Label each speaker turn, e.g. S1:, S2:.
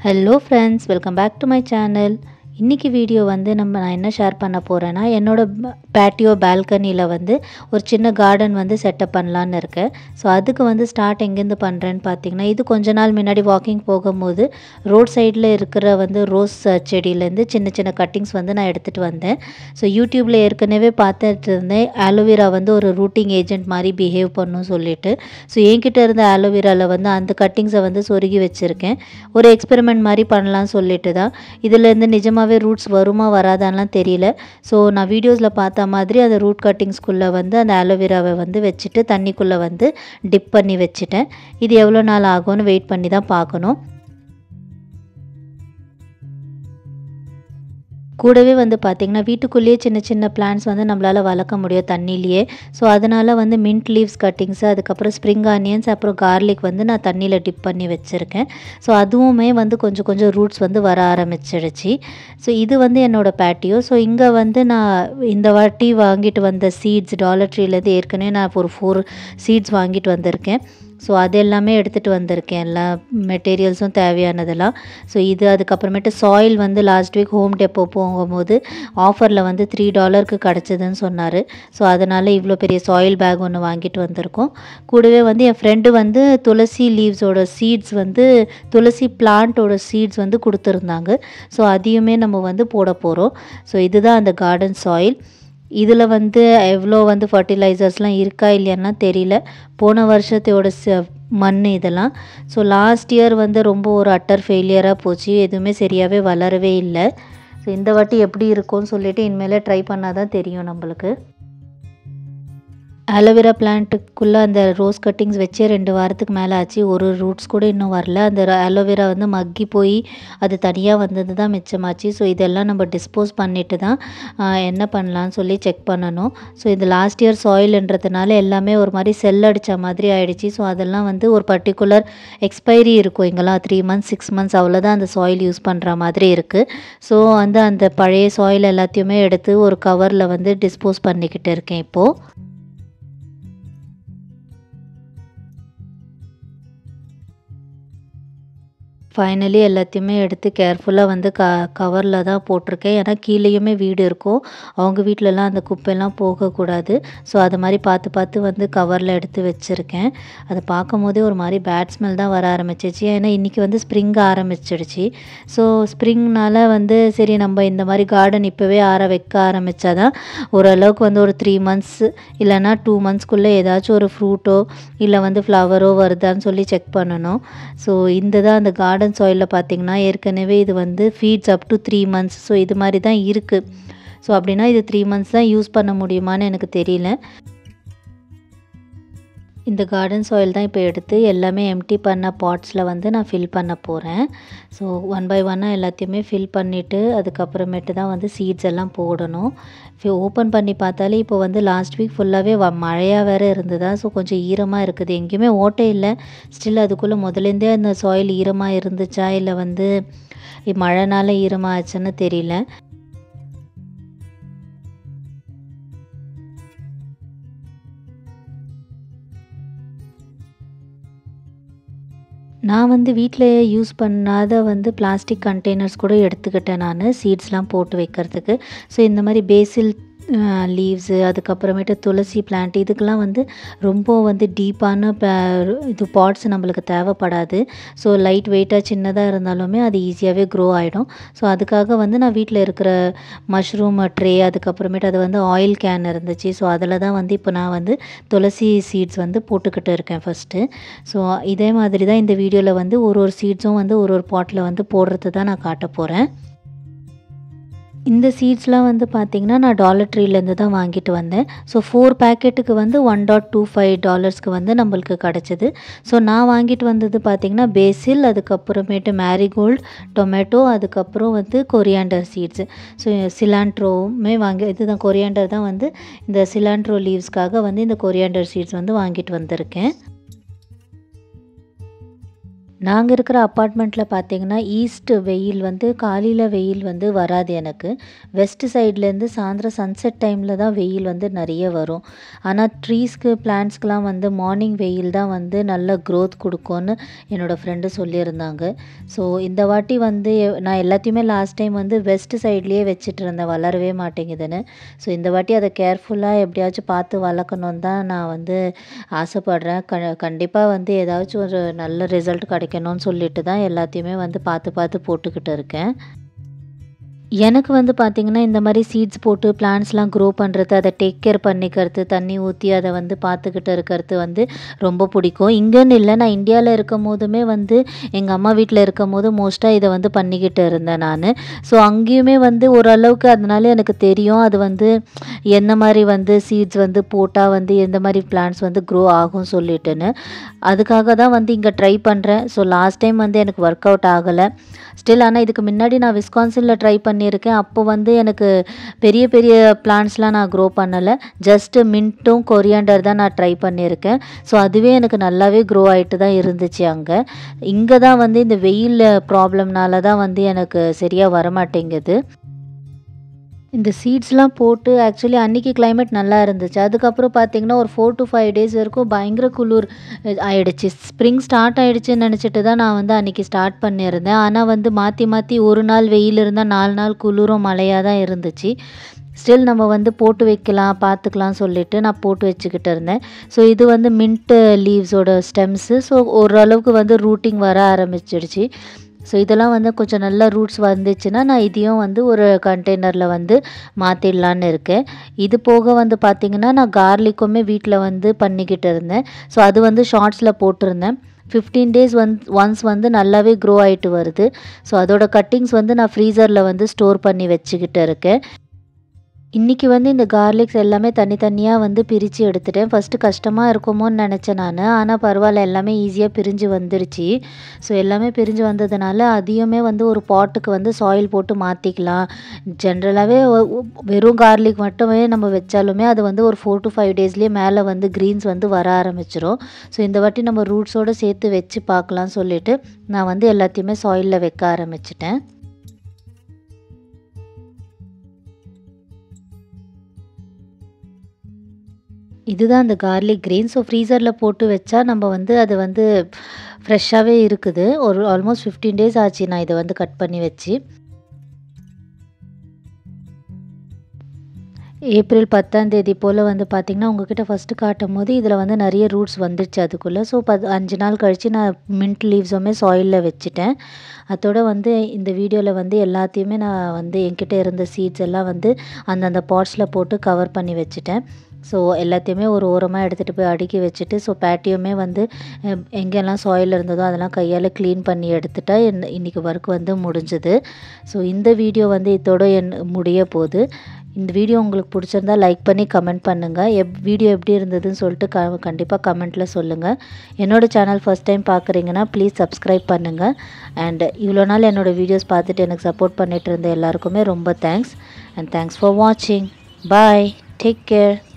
S1: hello friends welcome back to my channel இன்றைக்கி video வந்து நம்ம நான் என்ன ஷேர் பண்ண போகிறேன்னா என்னோடய பேட்டியோ பால்கனியில் வந்து ஒரு சின்ன கார்டன் வந்து செட்டப் பண்ணலான்னு இருக்கேன் ஸோ அதுக்கு வந்து ஸ்டார்ட் எங்கேருந்து பண்ணுறேன்னு பார்த்தீங்கன்னா இது கொஞ்ச நாள் முன்னாடி வாக்கிங் போகும்போது ரோட் சைடில் இருக்கிற வந்து ரோஸ் செடியிலேருந்து சின்ன சின்ன கட்டிங்ஸ் வந்து நான் எடுத்துகிட்டு வந்தேன் ஸோ யூடியூப்பில் ஏற்கனவே பார்த்துட்டு இருந்தேன் ஆலோவேரா வந்து ஒரு ரூட்டிங் ஏஜென்ட் மாதிரி பிஹேவ் பண்ணும் சொல்லிட்டு ஸோ என்கிட்ட இருந்த ஆலோவேராவில் வந்து அந்த கட்டிங்ஸை வந்து சொருகி வச்சுருக்கேன் ஒரு எக்ஸ்பெரிமெண்ட் மாதிரி பண்ணலாம்னு சொல்லிட்டு தான் இதுலேருந்து நிஜமாகவே ரூட்ஸ் வருமா வராதான்லாம் தெரியல ஸோ நான் வீடியோஸில் பார்த்த மாதிரி அந்த ரூட் கட்டிங்ஸ்குள்ளே வந்து அந்த ஆலோவேராவை வந்து வச்சுட்டு தண்ணிக்குள்ளே வந்து டிப் பண்ணி வச்சுட்டேன் இது எவ்வளோ நாள் ஆகும்னு வெயிட் பண்ணி தான் பார்க்கணும் கூடவே வந்து பார்த்திங்கன்னா வீட்டுக்குள்ளேயே சின்ன சின்ன பிளான்ட்ஸ் வந்து நம்மளால் வளர்க்க முடியும் தண்ணியிலேயே ஸோ அதனால் வந்து மின்ட் லீவ்ஸ் கட்டிங்ஸு அதுக்கப்புறம் ஸ்ப்ரிங் ஆனியன்ஸ் அப்புறம் கார்லிக் வந்து நான் தண்ணியில் டிப் பண்ணி வச்சுருக்கேன் ஸோ அதுவுமே வந்து கொஞ்சம் கொஞ்சம் ரூட்ஸ் வந்து வர ஆரம்பிச்சிடுச்சு ஸோ இது வந்து என்னோடய பேட்டியோ ஸோ இங்கே வந்து நான் இந்த வாட்டி வாங்கிட்டு வந்த சீட்ஸ் டாலர் ட்ரீலேருந்து ஏற்கனவே நான் ஒரு ஃபோர் சீட்ஸ் வாங்கிட்டு வந்திருக்கேன் ஸோ அது எல்லாமே எடுத்துகிட்டு வந்திருக்கேன் எல்லா மெட்டீரியல்ஸும் தேவையானதெல்லாம் ஸோ இது அதுக்கப்புறமேட்டு சாயில் வந்து லாஸ்ட் வீக் ஹோம் டெப்போ போகும்போது ஆஃபரில் வந்து த்ரீ டாலருக்கு கிடச்சிதுன்னு சொன்னார் ஸோ அதனால் இவ்வளோ பெரிய சாயில் பேக் ஒன்று வாங்கிட்டு வந்திருக்கோம் கூடவே வந்து என் ஃப்ரெண்டு வந்து துளசி லீவ்ஸோட சீட்ஸ் வந்து துளசி பிளான்ட்டோட சீட்ஸ் வந்து கொடுத்துருந்தாங்க ஸோ அதையுமே நம்ம வந்து போட போகிறோம் ஸோ இதுதான் அந்த கார்டன் சாயில் இதில் வந்து எவ்வளோ வந்து ஃபர்டிலைசர்ஸ்லாம் இருக்கா இல்லையான்னா தெரியல போன வருஷத்தோட ச மண் இதெல்லாம் ஸோ லாஸ்ட் இயர் வந்து ரொம்ப ஒரு அட்டர் ஃபெயிலியராக போச்சு எதுவுமே சரியாகவே வளரவே இல்லை ஸோ இந்த வாட்டி எப்படி இருக்கும்னு சொல்லிட்டு இனிமேல் ட்ரை பண்ணால் தான் தெரியும் நம்மளுக்கு ஆலோவேரா பிளான்ட்டுக்குள்ளே அந்த ரோஸ் கட்டிங்ஸ் வச்சே ரெண்டு வாரத்துக்கு மேலே ஆச்சு ஒரு ரூட்ஸ் கூட இன்னும் வரல அந்த ஆலோவேரா வந்து மக்கி போய் அது தனியாக வந்தது தான் மிச்சமாச்சு ஸோ இதெல்லாம் நம்ம டிஸ்போஸ் பண்ணிட்டு தான் என்ன பண்ணலான்னு சொல்லி செக் பண்ணணும் ஸோ இது லாஸ்ட் இயர் சாயில்ன்றதுனால எல்லாமே ஒரு மாதிரி செல் அடித்த மாதிரி ஆயிடுச்சு ஸோ அதெல்லாம் வந்து ஒரு பர்டிகுலர் எக்ஸ்பைரி இருக்கும் இங்கெல்லாம் த்ரீ மந்த்ஸ் சிக்ஸ் மந்த்ஸ் அவ்வளோதான் அந்த சாயில் யூஸ் பண்ணுற மாதிரி இருக்குது ஸோ வந்து அந்த பழைய சாயில் எல்லாத்தையுமே எடுத்து ஒரு கவரில் வந்து டிஸ்போஸ் பண்ணிக்கிட்டு இருக்கேன் இப்போது ஃபைனலி எல்லாத்தையுமே எடுத்து கேர்ஃபுல்லாக வந்து க கவரில் தான் போட்டிருக்கேன் ஏன்னா கீழேயுமே வீடு இருக்கும் அவங்க வீட்டிலலாம் அந்த குப்பைலாம் போகக்கூடாது ஸோ அது மாதிரி பார்த்து பார்த்து வந்து கவரில் எடுத்து வச்சுருக்கேன் அதை பார்க்கும் போதே ஒரு மாதிரி பேட் ஸ்மெல் தான் வர ஆரம்பிச்சிச்சு ஏன்னா இன்றைக்கி வந்து ஸ்ப்ரிங் ஆரம்பிச்சிடுச்சு ஸோ ஸ்ப்ரிங்னால் வந்து சரி நம்ம இந்த மாதிரி கார்டன் இப்போவே ஆற வைக்க ஆரம்பித்தா தான் ஓரளவுக்கு வந்து ஒரு த்ரீ மந்த்ஸ் இல்லைனா டூ மந்த்ஸ்க்குள்ளே ஏதாச்சும் ஒரு ஃப்ரூட்டோ இல்லை வந்து ஃப்ளவரோ வருதான்னு சொல்லி செக் பண்ணணும் ஸோ இந்த தான் அந்த கார்டன் கார்டன் சாயிலில் பார்த்தீங்கன்னா ஏற்கனவே இது வந்து feeds up to three months so இது மாதிரி தான் இருக்குது ஸோ அப்படின்னா இது த்ரீ மந்த்ஸ் தான் யூஸ் பண்ண முடியுமான்னு எனக்கு தெரியல இந்த கார்டன் சாயில் தான் இப்போ எடுத்து எல்லாமே எம்டி பண்ண பாட்ஸில் வந்து நான் ஃபில் பண்ண போகிறேன் ஸோ ஒன் பை ஒன்னாக எல்லாத்தையுமே ஃபில் பண்ணிவிட்டு அதுக்கப்புறமேட்டு தான் வந்து சீட்ஸ் எல்லாம் போடணும் ஓப்பன் பண்ணி பார்த்தாலே இப்போ வந்து லாஸ்ட் வீக் ஃபுல்லாகவே வ மழையாக வேறு இருந்ததா ஸோ கொஞ்சம் ஈரமாக இருக்குது எங்கேயுமே ஓட்டை இல்லை ஸ்டில் அதுக்குள்ளே முதலேருந்தே அந்த சாயில் ஈரமாக இருந்துச்சா இல்லை வந்து மழைனால ஈரமாக ஆச்சுன்னு தெரியல நான் வந்து வீட்டில் யூஸ் பண்ணாத வந்து பிளாஸ்டிக் கண்டெய்னர்ஸ் கூட எடுத்துக்கிட்டேன் நான் சீட்ஸ்லாம் போட்டு வைக்கிறதுக்கு ஸோ இந்த மாதிரி பேசில் லீவ்ஸு அதுக்கப்புறமேட்டு துளசி பிளான்ட் இதுக்கெல்லாம் வந்து ரொம்ப வந்து டீப்பான இது பாட்ஸ் நம்மளுக்கு தேவைப்படாது ஸோ லைட் வெயிட்டாக சின்னதாக இருந்தாலுமே அது ஈஸியாகவே க்ரோ ஆகிடும் ஸோ அதுக்காக வந்து நான் வீட்டில் இருக்கிற மஷ்ரூம் ட்ரே அதுக்கப்புறமேட்டு அது வந்து ஆயில் கேன் இருந்துச்சு ஸோ அதில் தான் வந்து இப்போ நான் வந்து துளசி சீட்ஸ் வந்து போட்டுக்கிட்டு இருக்கேன் ஃபஸ்ட்டு ஸோ இதே மாதிரி தான் இந்த வீடியோவில் வந்து ஒரு ஒரு சீட்ஸும் வந்து ஒரு ஒரு பாட்டில் வந்து போடுறது தான் நான் காட்ட போகிறேன் இந்த சீட்ஸ்லாம் வந்து பார்த்திங்கன்னா நான் டாலர் ட்ரீலேருந்து தான் வாங்கிட்டு வந்தேன் ஸோ ஃபோர் பேக்கெட்டுக்கு வந்து ஒன் டாட் டூ ஃபைவ் டாலர்ஸ்க்கு வந்து நம்மளுக்கு கிடச்சிது ஸோ நான் வாங்கிட்டு வந்தது பார்த்திங்கன்னா பேசில் அதுக்கப்புறமேட்டு மேரிகோல்டு டொமேட்டோ அதுக்கப்புறம் வந்து கொரியாண்டர் சீட்ஸு ஸோ சிலாண்ட்ரோவுமே வாங்கி இதுதான் கொரியாண்டர் தான் வந்து இந்த சிலாண்ட்ரோ லீவ்ஸ்க்காக வந்து இந்த கொரியாண்டர் சீட்ஸ் வந்து வாங்கிட்டு வந்திருக்கேன் நாங்கள் இருக்கிற அப்பார்ட்மெண்ட்டில் பார்த்தீங்கன்னா ஈஸ்ட் வெயில் வந்து காலையில் வெயில் வந்து வராது எனக்கு வெஸ்ட் சைட்லேருந்து சாயந்தரம் சன்செட் டைமில் தான் வெயில் வந்து நிறைய வரும் ஆனால் ட்ரீஸ்க்கு பிளான்ட்ஸ்க்கெலாம் வந்து மார்னிங் வெயில் தான் வந்து நல்ல க்ரோத் கொடுக்கும்னு என்னோடய ஃப்ரெண்டு சொல்லியிருந்தாங்க ஸோ இந்த வாட்டி வந்து நான் எல்லாத்தையுமே லாஸ்ட் டைம் வந்து வெஸ்ட் சைட்லேயே வச்சுட்டு இருந்தேன் வளரவே மாட்டேங்குதுன்னு ஸோ இந்த வாட்டி அதை கேர்ஃபுல்லாக எப்படியாச்சும் பார்த்து வளர்க்கணுன்னு தான் நான் வந்து ஆசைப்பட்றேன் க கண்டிப்பாக வந்து ஏதாச்சும் ஒரு நல்ல ரிசல்ட் கிடைக்கணும்னு சொல்லிட்டு தான் எல்லாத்தையுமே வந்து பார்த்து பார்த்து போட்டுக்கிட்டு இருக்கேன் எனக்கு வந்து பார்த்திங்கன்னா இந்த மாதிரி சீட்ஸ் போட்டு பிளான்ட்ஸ்லாம் க்ரோ பண்ணுறது அதை டேக் கேர் பண்ணிக்கிறது தண்ணி ஊற்றி அதை வந்து பார்த்துக்கிட்டு இருக்கிறது வந்து ரொம்ப பிடிக்கும் இங்கேன்னு இல்லை நான் இந்தியாவில் இருக்கும் போதுமே வந்து எங்கள் அம்மா வீட்டில் இருக்கும் போது மோஸ்ட்டாக இதை வந்து பண்ணிக்கிட்டு இருந்தேன் நான் ஸோ அங்கேயுமே வந்து ஓரளவுக்கு அதனால எனக்கு தெரியும் அது வந்து எந்த மாதிரி வந்து சீட்ஸ் வந்து போட்டால் வந்து எந்த மாதிரி பிளான்ட்ஸ் வந்து க்ரோ ஆகும் சொல்லிட்டுன்னு அதுக்காக தான் வந்து இங்கே ட்ரை பண்ணுறேன் ஸோ லாஸ்ட் டைம் வந்து எனக்கு ஒர்க் அவுட் ஆகலை ஸ்டில் ஆனால் இதுக்கு முன்னாடி நான் விஸ்கான்சினில் ட்ரை பண்ணியிருக்கேன் அப்போ வந்து எனக்கு பெரிய பெரிய பிளான்ட்ஸ்லாம் நான் க்ரோ பண்ணலை ஜஸ்ட்டு மின்ட்டும் கொரியாண்டர் தான் நான் ட்ரை பண்ணியிருக்கேன் ஸோ அதுவே எனக்கு நல்லாவே க்ரோ ஆகிட்டு தான் இருந்துச்சு அங்கே இங்கே தான் வந்து இந்த வெயில் ப்ராப்ளம்னால தான் வந்து எனக்கு சரியாக வரமாட்டேங்குது இந்த சீட்ஸ்லாம் போட்டு ஆக்சுவலி அன்றைக்கி கிளைமேட் நல்லா இருந்துச்சு அதுக்கப்புறம் பார்த்திங்கன்னா ஒரு ஃபோர் டு ஃபைவ் டேஸ் வரைக்கும் பயங்கர குளிர் ஆயிடுச்சு ஸ்ப்ரிங் ஸ்டார்ட் ஆகிடுச்சின்னு நினச்சிட்டு தான் நான் வந்து அன்றைக்கி ஸ்டார்ட் பண்ணியிருந்தேன் ஆனால் வந்து மாற்றி மாற்றி ஒரு நாள் வெயில் இருந்தால் நாலு நாள் குளிரும் மழையாக தான் இருந்துச்சு ஸ்டில் நம்ம வந்து போட்டு வைக்கலாம் பார்த்துக்கலாம் சொல்லிட்டு நான் போட்டு வச்சுக்கிட்டு இருந்தேன் ஸோ இது வந்து மின்ட்டு லீவ்ஸோட ஸ்டெம்ஸு ஸோ ஓரளவுக்கு வந்து ரூட்டிங் வர ஆரம்பிச்சிடுச்சு ஸோ இதெல்லாம் வந்து கொஞ்சம் நல்ல ரூட்ஸ் வந்துச்சுன்னா நான் இதையும் வந்து ஒரு கண்டெய்னரில் வந்து மாற்றிடலான்னு இருக்கேன் இது போக வந்து பார்த்திங்கன்னா நான் கார்லிக்குமே வீட்டில் வந்து பண்ணிக்கிட்டு இருந்தேன் ஸோ அது வந்து ஷார்ட்ஸில் போட்டிருந்தேன் ஃபிஃப்டீன் டேஸ் ஒன் ஒன்ஸ் வந்து நல்லாவே க்ரோ ஆகிட்டு வருது ஸோ அதோட கட்டிங்ஸ் வந்து நான் ஃப்ரீசரில் வந்து ஸ்டோர் பண்ணி வச்சுக்கிட்டு இருக்கேன் இன்றைக்கி வந்து இந்த கார்லிக்ஸ் எல்லாமே தனித்தனியாக வந்து பிரித்து எடுத்துட்டேன் ஃபஸ்ட்டு கஷ்டமாக இருக்குமோன்னு நினச்சேன் நான் ஆனால் பரவாயில்ல எல்லாமே ஈஸியாக பிரிஞ்சு வந்துடுச்சு ஸோ எல்லாமே பிரிஞ்சு வந்ததுனால அதையுமே வந்து ஒரு பாட்டுக்கு வந்து சாயில் போட்டு மாற்றிக்கலாம் ஜென்ரலாகவே வெறும் கார்லிக் மட்டுமே நம்ம வச்சாலுமே அது வந்து ஒரு ஃபோர் டு ஃபைவ் டேஸ்லேயே மேலே வந்து க்ரீன்ஸ் வந்து வர ஆரம்பிச்சிரும் ஸோ இந்த வாட்டி நம்ம ரூட்ஸோடு சேர்த்து வச்சு பார்க்கலாம் சொல்லிவிட்டு நான் வந்து எல்லாத்தையுமே சாயிலில் வைக்க ஆரம்பிச்சிட்டேன் இதுதான் அந்த கார்லிக் கிரீன் ஸோ ஃப்ரீசரில் போட்டு வச்சா நம்ம வந்து அது வந்து ஃப்ரெஷ்ஷாகவே இருக்குது ஒரு ஆல்மோஸ்ட் ஃபிஃப்டீன் டேஸ் ஆச்சு நான் இதை வந்து கட் பண்ணி வச்சு ஏப்ரல் பத்தாம் தேதி போல் வந்து பார்த்திங்கன்னா உங்ககிட்ட ஃபஸ்ட்டு காட்டும் போது இதில் வந்து நிறைய ரூட்ஸ் வந்துடுச்சு அதுக்குள்ளே ஸோ பத் அஞ்சு நாள் கழித்து நான் மின்ட் லீவ்ஸுமே சாயிலில் வச்சுட்டேன் அதோட வந்து இந்த வீடியோவில் வந்து எல்லாத்தையுமே நான் வந்து என்கிட்ட இருந்த சீட்ஸ் எல்லாம் வந்து அந்தந்த பாட்ஸில் போட்டு கவர் பண்ணி வச்சுட்டேன் ஸோ எல்லாத்தையுமே ஒரு ஓரமாக எடுத்துகிட்டு போய் அடுக்கி வச்சுட்டு ஸோ பேட்டியுமே வந்து எங்கெல்லாம் சாயில் இருந்ததோ அதெல்லாம் கையால் க்ளீன் பண்ணி எடுத்துட்டா என் இன்றைக்கி ஒர்க் வந்து முடிஞ்சுது ஸோ இந்த வீடியோ வந்து இதோட என் முடிய போகுது இந்த வீடியோ உங்களுக்கு பிடிச்சிருந்தா லைக் பண்ணி கமெண்ட் பண்ணுங்கள் எப் வீடியோ எப்படி இருந்ததுன்னு சொல்லிட்டு க கண்டிப்பாக கமெண்ட்டில் சொல்லுங்கள் என்னோடய சேனல் ஃபஸ்ட் டைம் பார்க்குறீங்கன்னா ப்ளீஸ் சப்ஸ்கிரைப் பண்ணுங்கள் அண்ட் இவ்வளோ நாள் என்னோடய வீடியோஸ் பார்த்துட்டு எனக்கு சப்போர்ட் பண்ணிகிட்டு இருந்த எல்லாருக்குமே ரொம்ப தேங்க்ஸ் அண்ட் தேங்க்ஸ் ஃபார் வாட்சிங் பாய் டேக் கேர்